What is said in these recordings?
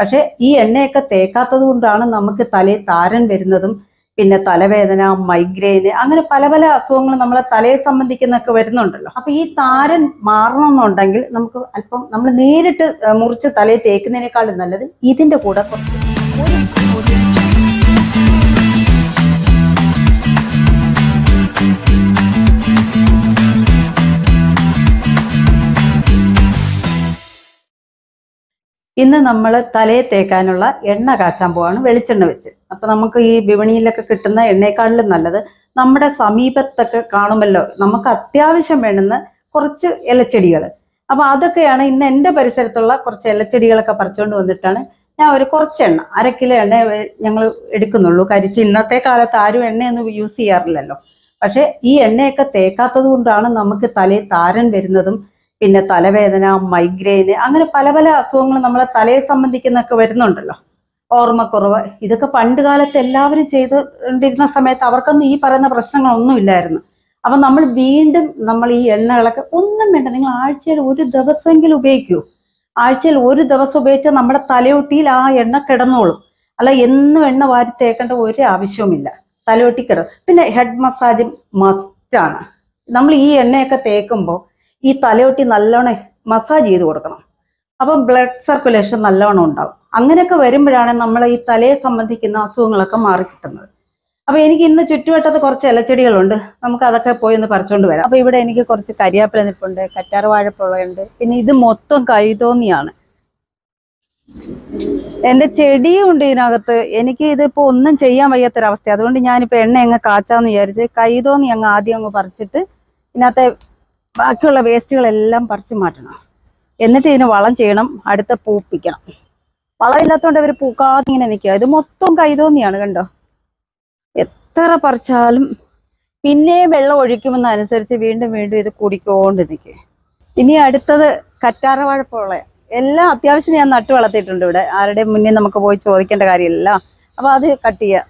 പക്ഷെ ഈ എണ്ണയൊക്കെ തേക്കാത്തത് കൊണ്ടാണ് നമുക്ക് തലയിൽ താരൻ വരുന്നതും പിന്നെ തലവേദന മൈഗ്രെയിന് അങ്ങനെ പല പല അസുഖങ്ങൾ നമ്മളെ തലയെ സംബന്ധിക്കുന്നൊക്കെ വരുന്നുണ്ടല്ലോ അപ്പൊ ഈ താരൻ മാറണമെന്നുണ്ടെങ്കിൽ നമുക്ക് അല്പം നമ്മൾ നേരിട്ട് ഏഹ്, മുറിച്ച് തലയിൽ തേക്കുന്നതിനേക്കാളും നല്ലത് ഇതിന്റെ കൂടെ കുറച്ച് ഒരു- ഒരു ഇന്ന് നമ്മൾ തലയെ തേക്കാനുള്ള എണ്ണ കാച്ചാൻ പോവാണ് വെളിച്ചെണ്ണ വെച്ച് അപ്പൊ നമുക്ക് ഈ വിപണിയിലൊക്കെ കിട്ടുന്ന എണ്ണയെക്കാളിലും നല്ലത് നമ്മുടെ സമീപത്തൊക്കെ കാണുമല്ലോ നമുക്ക് അത്യാവശ്യം വേണ്ടുന്ന കുറച്ച് ഇലച്ചെടികൾ അപ്പൊ അതൊക്കെയാണ് ഇന്ന് എൻ്റെ പരിസരത്തുള്ള കുറച്ച് ഇലച്ചെടികളൊക്കെ പറിച്ചുകൊണ്ട് വന്നിട്ടാണ് ഞാൻ ഒരു കുറച്ച് എണ്ണ അര കിലോ എണ്ണ ഞങ്ങൾ എടുക്കുന്നുള്ളൂ കരിച്ച് ഇന്നത്തെ കാലത്ത് ആരും എണ്ണയൊന്നും യൂസ് ചെയ്യാറില്ലല്ലോ പക്ഷെ ഈ എണ്ണയൊക്കെ തേക്കാത്തത് കൊണ്ടാണ് നമുക്ക് തലയിൽ താരൻ വരുന്നതും പിന്നെ തലവേദന മൈഗ്രെയിന് അങ്ങനെ പല പല അസുഖങ്ങൾ നമ്മളെ തലയെ സംബന്ധിക്കുന്നൊക്കെ വരുന്നുണ്ടല്ലോ ഓർമ്മക്കുറവ് ഇതൊക്കെ പണ്ട് കാലത്ത് എല്ലാവരും ചെയ്തുകൊണ്ടിരുന്ന സമയത്ത് അവർക്കൊന്നും ഈ പറയുന്ന പ്രശ്നങ്ങളൊന്നും ഇല്ലായിരുന്നു അപ്പൊ നമ്മൾ വീണ്ടും നമ്മൾ ഈ എണ്ണകളൊക്കെ ഒന്നും വേണ്ട നിങ്ങൾ ആഴ്ചയിൽ ഒരു ദിവസമെങ്കിലും ഉപയോഗിക്കൂ ആഴ്ചയിൽ ഒരു ദിവസം ഉപയോഗിച്ചാൽ നമ്മുടെ തലയൊട്ടിയിൽ ആ എണ്ണ കിടന്നോളും അല്ല എന്നും എണ്ണ വാരി തേക്കേണ്ട ഒരു ആവശ്യവുമില്ല തലയൊട്ടി കിട പിന്നെ ഹെഡ് മസാജ് മസ്റ്റ് ആണ് നമ്മൾ ഈ എണ്ണയൊക്കെ തേക്കുമ്പോൾ ഈ തലയൊട്ടി നല്ലോണം മസാജ് ചെയ്ത് കൊടുക്കണം അപ്പം ബ്ലഡ് സർക്കുലേഷൻ നല്ലോണം ഉണ്ടാവും അങ്ങനെയൊക്കെ വരുമ്പോഴാണ് നമ്മൾ ഈ തലയെ സംബന്ധിക്കുന്ന അസുഖങ്ങളൊക്കെ മാറിക്കിട്ടുന്നത് അപ്പൊ എനിക്ക് ഇന്ന് ചുറ്റുവട്ടത്ത് കുറച്ച് ഇലച്ചെടികളുണ്ട് നമുക്ക് അതൊക്കെ പോയി ഒന്ന് പറിച്ചുകൊണ്ട് വരാം അപ്പൊ ഇവിടെ എനിക്ക് കുറച്ച് കരിയാപ്പില നിപ്പുണ്ട് കറ്റാർ വാഴപ്പുളയുണ്ട് പിന്നെ ഇത് മൊത്തം കൈതോന്നിയാണ് എന്റെ ചെടിയും ഉണ്ട് ഇതിനകത്ത് എനിക്ക് ഇതിപ്പോ ഒന്നും ചെയ്യാൻ വയ്യാത്തൊരവസ്ഥ അതുകൊണ്ട് ഞാനിപ്പോ എണ്ണ അങ്ങ് കാച്ചാന്ന് വിചാരിച്ച് കൈതോന്നി അങ്ങ് ആദ്യം അങ്ങ് പറിച്ചിട്ട് ഇതിനകത്തെ ബാക്കിയുള്ള വേസ്റ്റുകളെല്ലാം പറിച്ചു മാറ്റണം എന്നിട്ട് ഇതിന് വളം ചെയ്യണം അടുത്ത പൂപ്പിക്കണം വളം ഇല്ലാത്തതുകൊണ്ട് ഇവർ പൂക്കാതെ ഇങ്ങനെ നിൽക്കുക ഇത് മൊത്തം കൈതോന്നിയാണ് കണ്ടോ എത്ര പറിച്ചാലും പിന്നെ വെള്ളം ഒഴിക്കുമെന്നനുസരിച്ച് വീണ്ടും വീണ്ടും ഇത് കുടിക്കൊണ്ട് നിൽക്കുക ഇനി അടുത്തത് കറ്റാറവാഴപ്പുള്ള എല്ലാം അത്യാവശ്യം ഞാൻ നട്ടു വളർത്തിയിട്ടുണ്ട് ഇവിടെ ആരുടെ മുന്നിൽ നമുക്ക് പോയി ചോദിക്കേണ്ട കാര്യമില്ല അപ്പൊ അത് കട്ട് ചെയ്യാം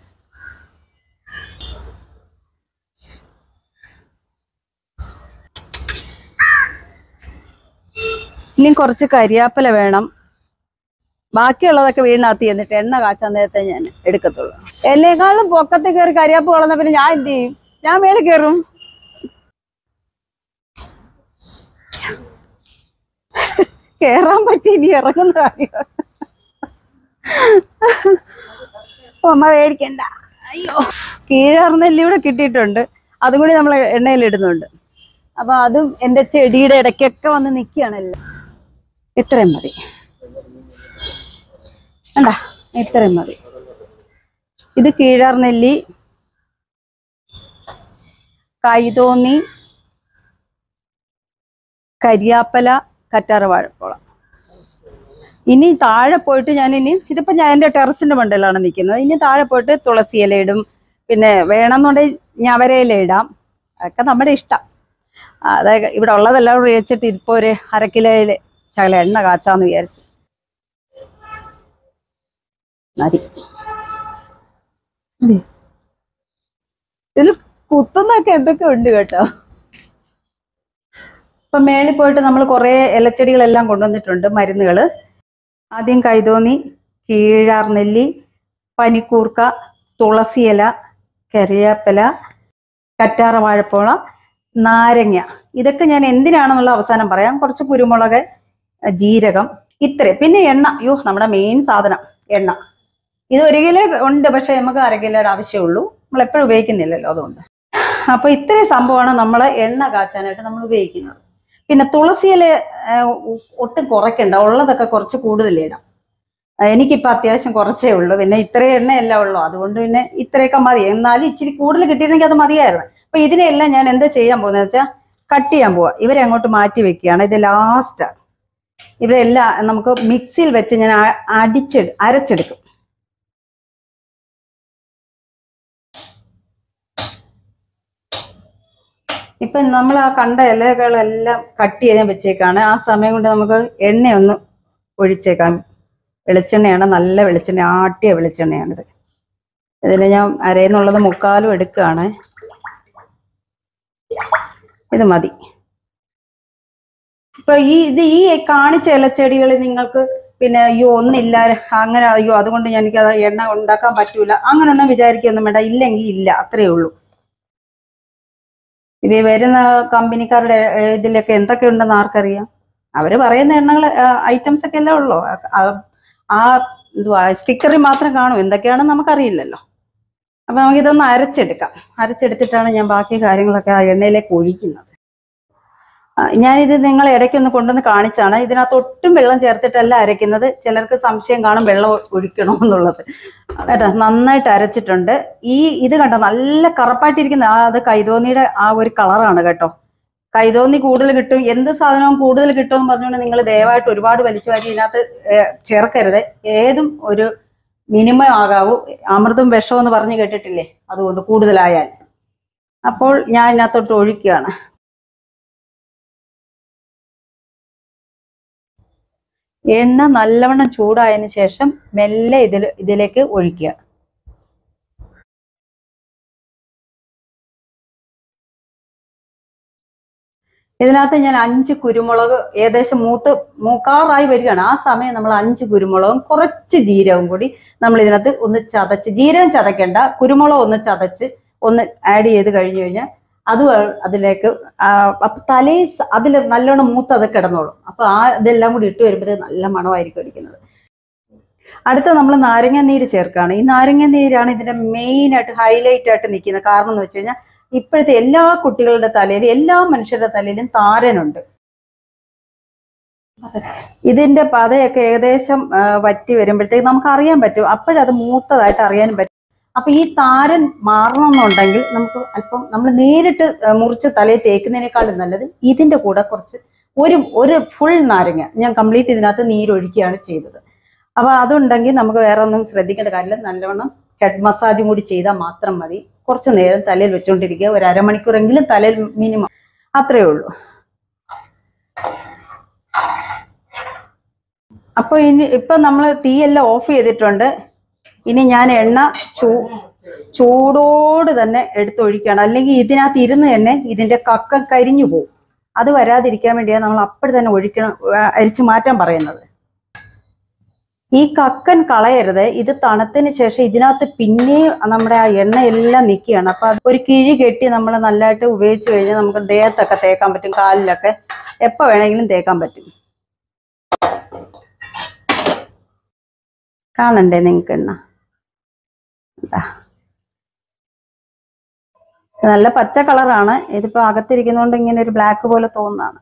ഇനി കുറച്ച് കരിയാപ്പില വേണം ബാക്കിയുള്ളതൊക്കെ വീടിനകത്ത് ചെന്നിട്ട് എണ്ണ കാച്ചാൻ നേരത്തെ ഞാൻ എടുക്കത്തുള്ളൂ എന്നെക്കാളും പൊക്കത്തിൽ കയറി കരിയാപ്പ് വളർന്ന പിന്നെ ഞാൻ എന്ത് ചെയ്യും ഞാൻ മേളിൽ കയറും കേറാൻ പറ്റി ഇനി ഇറങ്ങുന്ന കാര്യം അമ്മ പേടിക്കണ്ട അയ്യോ കീഴാർന്നെല്ലി ഇവിടെ കിട്ടിയിട്ടുണ്ട് അതും കൂടി നമ്മൾ എണ്ണയിൽ ഇടുന്നുണ്ട് അപ്പൊ അതും എന്റെ ചെടിയുടെ ഇടയ്ക്കൊക്കെ വന്ന് നിൽക്കുകയാണല്ലോ ഇത്രയും മതി കണ്ട ഇത്രയും മതി ഇത് കീഴാർ നെല്ലി കൈതോന്നി കരിയാപ്പല കറ്റാറ് വാഴപ്പോള ഇനി താഴെ പോയിട്ട് ഞാൻ ഇനി ഇതിപ്പോ ഞാൻ എന്റെ ടെറസിന്റെ മണ്ടയിലാണ് നിൽക്കുന്നത് ഇനി താഴെ പോയിട്ട് തുളസി ഇല ഇടും പിന്നെ വേണമെന്നുണ്ടെങ്കിൽ ഞവരയില ഇടാം അതൊക്കെ നമ്മുടെ ഇഷ്ടം അതായത് ഇവിടെ ഉള്ളതെല്ലാം കൂടി വെച്ചിട്ട് ഇപ്പൊ ഒരു അര കിലോയില് ശകല എണ്ണ കാച്ചാന്ന് വിചാരിച്ചു മതി ഉം. ഇതിൽ കുത്തുന്നൊക്കെ എന്തൊക്കെ ഉണ്ട് കേട്ടോ ഇപ്പൊ മേളിൽ പോയിട്ട് നമ്മൾ കുറെ ഇലച്ചെടികളെല്ലാം കൊണ്ടുവന്നിട്ടുണ്ട് മരുന്നുകള് ആദ്യം കൈതോന്നി കീഴാർ നെല്ലി പനിക്കൂർക്ക തുളസി ഇല കറിവേപ്പില കറ്റാറ വാഴപ്പോള നാരങ്ങ ഇതൊക്കെ ഞാൻ എന്തിനാണെന്നുള്ള അവസാനം പറയാം കുറച്ച് കുരുമുളക് ജീരകം ഇത്ര പിന്നെ എണ്ണ അയ്യോ നമ്മുടെ മെയിൻ സാധനം എണ്ണ ഇത് ഒരു കിലോ ഉണ്ട് പക്ഷെ നമുക്ക് അര കിലോയുടെ ആവശ്യമുള്ളൂ നമ്മൾ എപ്പോഴും ഉപയോഗിക്കുന്നില്ലല്ലോ അതുകൊണ്ട് അപ്പൊ ഇത്രയും സംഭവമാണ് നമ്മൾ എണ്ണ കാച്ചാനായിട്ട് നമ്മൾ ഉപയോഗിക്കുന്നത് പിന്നെ തുളസിയില ഒട്ടും കുറയ്ക്കണ്ട ഉള്ളതൊക്കെ കുറച്ച് കൂടുതൽ ഇടാം ആ, എനിക്കിപ്പോ അത്യാവശ്യം കുറച്ചേ ഉള്ളൂ പിന്നെ ഇത്രയും എണ്ണയല്ല ഉള്ളൂ അതുകൊണ്ട് പിന്നെ ഇത്രയൊക്കെ മതി എന്നാലും ഇച്ചിരി കൂടുതൽ കിട്ടിയിരുന്നെങ്കിൽ അത് മതിയായിരുന്നു അപ്പൊ ഇതിനെല്ലാം ഞാൻ എന്താ ചെയ്യാൻ പോകുന്നത് വെച്ചാൽ കട്ട് ചെയ്യാൻ പോവാ ഇവരെ അങ്ങോട്ട് മാറ്റി വെക്കുകയാണ് ഇത് ലാസ്റ്റാണ് ഇവരെല്ലാം നമുക്ക് മിക്സിയിൽ വെച്ച് ഞാൻ അ- അടിച്ചെടു അരച്ചെടുക്കും ഇപ്പൊ നമ്മൾ ആ കണ്ട ഇലകളെല്ലാം കട്ട് ചെയ്യാൻ വെച്ചേക്കാണ് ആ സമയം കൊണ്ട് നമുക്ക് എണ്ണയൊന്ന് ഒഴിച്ചേക്കാം വെളിച്ചെണ്ണയാണ് നല്ല വെളിച്ചെണ്ണ ആട്ടിയ വെളിച്ചെണ്ണയാണിത് ഇതിൽ ഞാൻ അരയെന്നുള്ളത് മുക്കാലും എടുക്കുകയാണ് ഇത് മതി ഇപ്പൊ ഈ ഇത് ഈ കാണിച്ച ഇലച്ചെടികൾ നിങ്ങൾക്ക് പിന്നെ അയ്യോ ഒന്നില്ല അങ്ങനെ അയ്യോ അതുകൊണ്ട് എനിക്ക് അത് എണ്ണ ഉണ്ടാക്കാൻ പറ്റൂല അങ്ങനൊന്നും വിചാരിക്കൊന്നും വേണ്ട ഇല്ലെങ്കിൽ ഇല്ല അത്രേ ഉള്ളൂ ഇത് ഈ വരുന്ന കമ്പനിക്കാരുടെ ഏഹ്, ഇതിലൊക്കെ എന്തൊക്കെ ഉണ്ടെന്ന് ആർക്കറിയാം അവര് പറയുന്ന എണ്ണകൾ ഐറ്റംസ് ഒക്കെ അല്ലേ ഉള്ളൂ ആ- ആ എന്തുവാ സ്റ്റിക്കറിൽ മാത്രം കാണും എന്തൊക്കെയാണെന്ന് നമുക്കറിയില്ലല്ലോ അപ്പൊ നമുക്ക് ഇതൊന്ന് അരച്ചെടുക്കാം അരച്ചെടുത്തിട്ടാണ് ഞാൻ ബാക്കി കാര്യങ്ങളൊക്കെ ആ എണ്ണയിലേക്ക് ഒഴിക്കുന്നത് ആ, ഞാനിത് നിങ്ങൾ ഇടയ്ക്കൊന്ന് കൊണ്ടുവന്ന് കാണിച്ചാണ് ഇതിനകത്ത് ഒട്ടും വെള്ളം ചേർത്തിട്ടല്ല അരയ്ക്കുന്നത് ചിലർക്ക് സംശയം കാണും വെള്ളം ഒഴിക്കണോ എന്നുള്ളത് കേട്ടോ നന്നായിട്ട് അരച്ചിട്ടുണ്ട് ഈ ഇത് കണ്ടോ നല്ല കറപ്പായിട്ടിരിക്കുന്ന ആ അത് കൈതോന്നിയുടെ ആ ഒരു കളറാണ് കേട്ടോ കൈതോന്നി കൂടുതൽ കിട്ടും എന്ത് സാധനവും കൂടുതൽ കിട്ടുമെന്ന് പറഞ്ഞുകൊണ്ട് നിങ്ങൾ ദയവായിട്ട് ഒരുപാട് വലിച്ചു വാരി ഇതിനകത്ത് ഏർ, ചേർക്കരുത് ഏതും ഒരു മിനിമം ആകാവൂ അമൃതും വിഷവും എന്ന് പറഞ്ഞു കേട്ടിട്ടില്ലേ അതുകൊണ്ട് കൂടുതലായാൽ അപ്പോൾ ഞാൻ ഇതിനകത്തോട്ട് ഒഴിക്കുകയാണ് എണ്ണ നല്ലവണ്ണം ചൂടായതിനു ശേഷം മെല്ലെ ഇതിൽ ഇതിലേക്ക് ഒഴിക്കുക ഇതിനകത്ത് ഞാൻ അഞ്ച് കുരുമുളക് ഏകദേശം മൂത്ത് മൂക്കാറായി വരികയാണ് ആ സമയം നമ്മൾ അഞ്ച് കുരുമുളകും കുറച്ച് ജീരകവും കൂടി നമ്മൾ ഇതിനകത്ത് ഒന്ന് ചതച്ച് ജീരകം ചതയ്ക്കണ്ട കുരുമുളക് ഒന്ന് ചതച്ച് ഒന്ന് ആഡ് ചെയ്ത് കഴിഞ്ഞു കഴിഞ്ഞാൽ അത് വ- അതിലേക്ക് ആ, അപ്പൊ തലേ അതിൽ നല്ലോണം മൂത്ത് അത് കിടന്നോളും അപ്പൊ ആ ഇതെല്ലാം കൂടി ഇട്ട് വരുമ്പോഴേ നല്ല മണമായിരിക്കും അടിക്കുന്നത് അടുത്ത നമ്മൾ നാരങ്ങ നീര് ചേർക്കുകയാണ് ഈ നാരങ്ങ നീരാണ് ഇതിന്റെ മെയിൻ ആയിട്ട് ഹൈലൈറ്റ് ആയിട്ട് നിൽക്കുന്നത് കാരണം എന്ന് വെച്ച് കഴിഞ്ഞാൽ ഇപ്പോഴത്തെ എല്ലാ കുട്ടികളുടെ തലയിലും എല്ലാ മനുഷ്യരുടെ തലയിലും താരനുണ്ട് ഇതിന്റെ പതയൊക്കെ ഏകദേശം ആ, വറ്റി വരുമ്പോഴത്തേക്ക് നമുക്ക് അറിയാൻ പറ്റും അപ്പോഴത് മൂത്തതായിട്ട് അറിയാനും പറ്റും അപ്പൊ ഈ താരൻ മാറണമെന്നുണ്ടെങ്കിൽ നമുക്ക് അല്പം നമ്മൾ നേരിട്ട് ആ, മുറിച്ച് തലയിൽ തേക്കുന്നതിനേക്കാളും നല്ലത് ഇതിന്റെ കൂടെ കുറച്ച് ഒരു ഒരു ഫുൾ നാരങ്ങ ഞാൻ കംപ്ലീറ്റ് ഇതിനകത്ത് നീരൊഴിക്കുകയാണ് ചെയ്തത് അപ്പൊ അതുണ്ടെങ്കിൽ നമുക്ക് വേറെ ഒന്നും ശ്രദ്ധിക്കേണ്ട കാര്യമില്ല നല്ലവണ്ണം ഹെഡ് മസാജും കൂടി ചെയ്താൽ മാത്രം മതി കുറച്ച് നേരം തലയിൽ വെച്ചുകൊണ്ടിരിക്കുക ഒരു അരമണിക്കൂറെങ്കിലും തലയിൽ മിനിമം അത്രേ ഉള്ളൂ അപ്പൊ ഇനി ഇപ്പൊ നമ്മൾ തീയെല്ലാം ഓഫ് ചെയ്തിട്ടുണ്ട് ഇനി ഞാൻ എണ്ണ ചൂ ചൂടോട് തന്നെ എടുത്തൊഴിക്കുകയാണ് അല്ലെങ്കിൽ ഇതിനകത്ത് ഇരുന്ന് തന്നെ ഇതിന്റെ കക്ക കരിഞ്ഞു പോകും അത് വരാതിരിക്കാൻ വേണ്ടിയാണ് നമ്മൾ അപ്പോഴ് തന്നെ ഒഴിക്കണം ആ, അരിച്ചു മാറ്റാൻ പറയുന്നത് ഈ കക്കൻ കളയരുത് ഇത് തണുത്തതിന് ശേഷം ഇതിനകത്ത് പിന്നെയും നമ്മുടെ ആ എണ്ണ എല്ലാം നിൽക്കുകയാണ് അപ്പൊ അത് ഒരു കിഴി കെട്ടി നമ്മൾ നല്ലതായിട്ട് ഉപയോഗിച്ച് കഴിഞ്ഞാൽ നമുക്ക് ദേഹത്തൊക്കെ തേക്കാൻ പറ്റും കാലിലൊക്കെ എപ്പോ വേണമെങ്കിലും തേക്കാൻ പറ്റും കാണണ്ടേ നിങ്ങൾക്ക് എണ്ണ ദാ. ഇത് നല്ല പച്ച കളറാണ് ഇതിപ്പോ അകത്തിരിക്കുന്നതുകൊണ്ട് ഇങ്ങനെ ഒരു ബ്ലാക്ക് പോലെ തോന്നുന്നതാണ്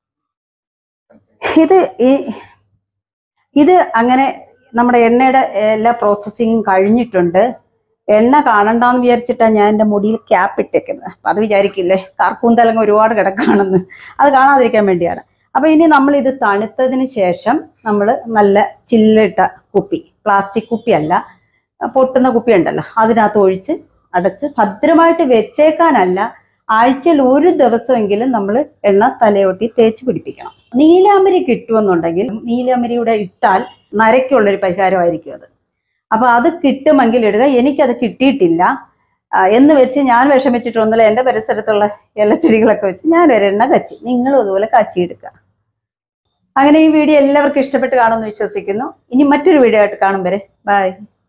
ഇത് ഈ ഇത് അങ്ങനെ നമ്മുടെ എണ്ണയുടെ എല്ലാ പ്രോസസ്സിങ്ങും കഴിഞ്ഞിട്ടുണ്ട് എണ്ണ കാണണ്ടെന്ന് വിചാരിച്ചിട്ടാണ് ഞാൻ എൻ്റെ മുടിയിൽ ക്യാപ്പ് ഇട്ടേക്കുന്നത് അപ്പൊ അത് വിചാരിക്കില്ലേ കാർക്കൂന്തലങ്ങ് ഒരുപാട് കിടക്കാണെന്ന് അത് കാണാതിരിക്കാൻ വേണ്ടിയാണ് അപ്പൊ ഇനി നമ്മൾ ഇത് തണുത്തതിന് ശേഷം നമ്മൾ നല്ല ചില്ലിട്ട കുപ്പി പ്ലാസ്റ്റിക് കുപ്പി അല്ല പൊട്ടുന്ന കുപ്പി ഉണ്ടല്ലോ അതിനകത്ത് ഒഴിച്ച് അടച്ച് ഭദ്രമായിട്ട് വെച്ചേക്കാനല്ല ആഴ്ചയിൽ ഒരു ദിവസമെങ്കിലും നമ്മൾ എണ്ണ തലയൊട്ടി തേച്ച് പിടിപ്പിക്കണം നീലാമ്പരി കിട്ടുമെന്നുണ്ടെങ്കിൽ നീലാമ്പരിയുടെ ഇട്ടാൽ നരയ്ക്കുള്ളൊരു പരിഹാരമായിരിക്കും അത് അപ്പൊ അത് കിട്ടുമെങ്കിൽ ഇടുക എനിക്കത് കിട്ടിയിട്ടില്ല ആ, എന്ന് വെച്ച് ഞാൻ വിഷമിച്ചിട്ടൊന്നുമില്ല എൻ്റെ പരിസരത്തുള്ള ഇലച്ചെടികളൊക്കെ വെച്ച് ഞാൻ ഒരെണ്ണ കച്ചി നിങ്ങളും അതുപോലെ കച്ചിയെടുക്കുക അങ്ങനെ ഈ വീഡിയോ എല്ലാവർക്കും ഇഷ്ടപ്പെട്ട് കാണുമെന്ന് വിശ്വസിക്കുന്നു ഇനി മറ്റൊരു വീഡിയോ ആയിട്ട് കാണും വരെ ബൈ